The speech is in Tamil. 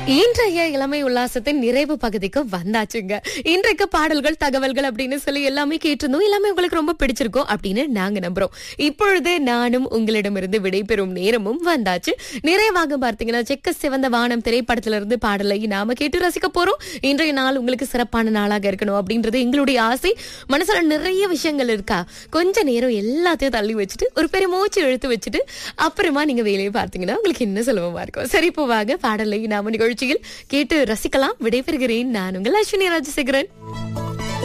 இன்றைய இளமை உல்லாசத்தின் நிறைவு பகுதிக்கு வந்தாச்சுங்க இன்றைக்கு பாடல்கள் தகவல்கள் அப்படின்னு சொல்லி எல்லாமே கேட்டிருந்தோம் எல்லாமே உங்களுக்கு ரொம்ப பிடிச்சிருக்கும் அப்படின்னு நாங்க நம்புறோம் இப்பொழுது நானும் உங்களிடமிருந்து விடைபெறும் நேரமும் வந்தாச்சு நிறைவாக பார்த்தீங்கன்னா செக்க சிவந்த வானம் திரைப்படத்துல இருந்து பாடலை நாம கேட்டு ரசிக்க போறோம் இன்றைய நாள் உங்களுக்கு சிறப்பான நாளாக இருக்கணும் அப்படின்றது எங்களுடைய ஆசை மனசுல நிறைய விஷயங்கள் இருக்கா கொஞ்ச நேரம் எல்லாத்தையும் தள்ளி வச்சுட்டு ஒரு பெரிய மூச்சு இழுத்து வச்சுட்டு அப்புறமா நீங்க வேலையை பார்த்தீங்கன்னா உங்களுக்கு இன்னும் சுலபமா இருக்கும் சரி இப்போ வாங்க பாடலை நாம நிகழ்ச்சியில் கேட்டு ரசிக்கலாம் விடைபெறுகிறேன் நான் உங்கள் அஸ்வினி ராஜசேகரன்